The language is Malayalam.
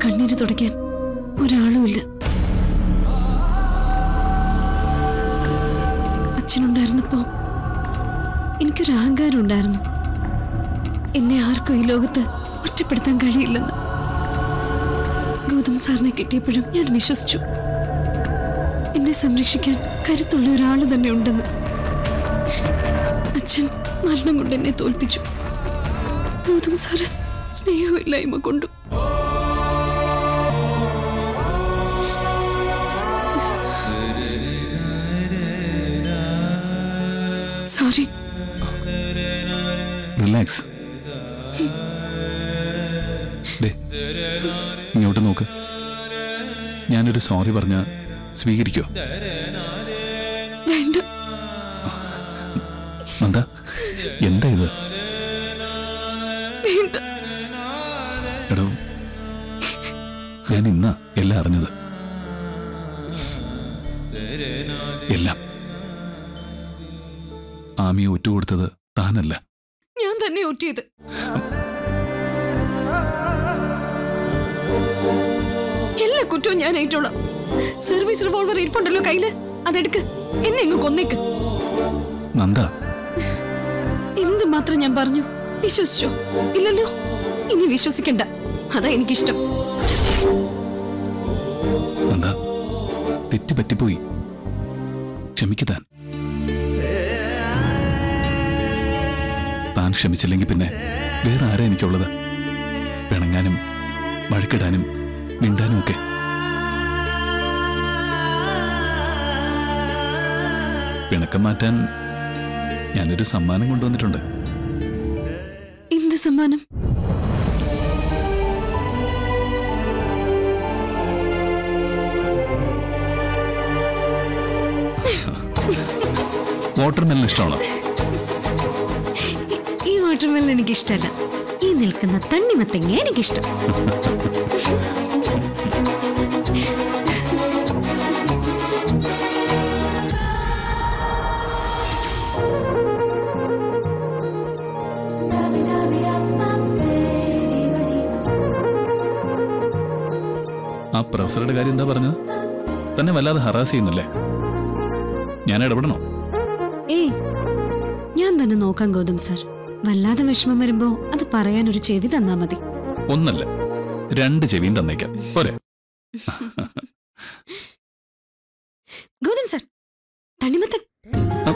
കണ്ണീര് തുടയ്ക്കാൻ ഒരാളുമില്ല അച്ഛനുണ്ടായിരുന്നപ്പോ എനിക്കൊരു അഹങ്കാരം ഉണ്ടായിരുന്നു എന്നെ ആർക്കും ഈ ലോകത്ത് ഒറ്റപ്പെടുത്താൻ കഴിയില്ലെന്ന് ഗൗതം സാറിനെ കിട്ടിയപ്പോഴും ഞാൻ വിശ്വസിച്ചു എന്നെ സംരക്ഷിക്കാൻ കരുത്തുള്ള ഒരാൾ തന്നെ ഉണ്ടെന്ന് അച്ഛൻ മരണം കൊണ്ട് എന്നെ തോൽപ്പിച്ചു ഗൗതം സാറ് സ്നേഹമില്ലായ്മ കൊണ്ടു സോറി റിലാക്സ് ദേ ഇങ്ങോട്ട് നോക്ക് ഞാനൊരു സോറി പറഞ്ഞ സ്വീകരിക്കോ വേണ്ട നന്ദ എന്താ ഇത് വേണ്ട എടോ ഞാൻ ഇന്നാ എല്ലാം അറിഞ്ഞത് എല്ലാം ആമിയെ ഒറ്റുകൊടുത്തത് താനല്ല ഞാൻ തന്നെ ഒറ്റിയത് എല്ലാ കുറ്റവും ഞാൻ ഏറ്റോളാം സർവീസ് റിവോൾവർ ഇരിപ്പുണ്ടല്ലോ കയ്യില് അതെടുക്ക് എന്നെ ഇങ്ങ് കൊന്നേക്ക് നന്ദ എന്ത് മാത്രം ഞാൻ പറഞ്ഞു വിശ്വസിച്ചോ ഇല്ലല്ലോ ഇനി വിശ്വസിക്കണ്ട അതാ എനിക്കിഷ്ടം നന്ദ തെറ്റ് പറ്റിപ്പോയി ക്ഷമിക്ക് താൻ താൻ ക്ഷമിച്ചില്ലെങ്കിൽ പിന്നെ വേറെ ആരാ എനിക്കുള്ളത് പിണങ്ങാനും വഴക്കിടാനും മിണ്ടാനും ഒക്കെ പിണക്കം മാറ്റാൻ ഞാനൊരു സമ്മാനം കൊണ്ടുവന്നിട്ടുണ്ട് എന്ത് സമ്മാനം വാട്ടർമെലൻ ഇഷ്ടമാണോ ഈ- ഈ വാട്ടർമെലൻ എനിക്കിഷ്ടമല്ല ഈ നിൽക്കുന്ന തണ്ണിമത്തങ്ങ എനിക്കിഷ്ടം ആ പ്രൊഫസറുടെ കാര്യം എന്താ പറഞ്ഞത് തന്നെ വല്ലാതെ ഹറാസ് ചെയ്യുന്നല്ലേ ഞാൻ ഇടപെടണോ ഏയ് ഞാൻ തന്നെ നോക്കാം ഗൗതം സർ വല്ലാതെ വിഷമം വരുമ്പോ അത് പറയാൻ ഒരു ചെവി തന്നാ മതി ഒന്നല്ല രണ്ട് ചെവിയും തന്നേക്കാം പോരെ ഗൗതം സർ തണ്ണിമത്തൻ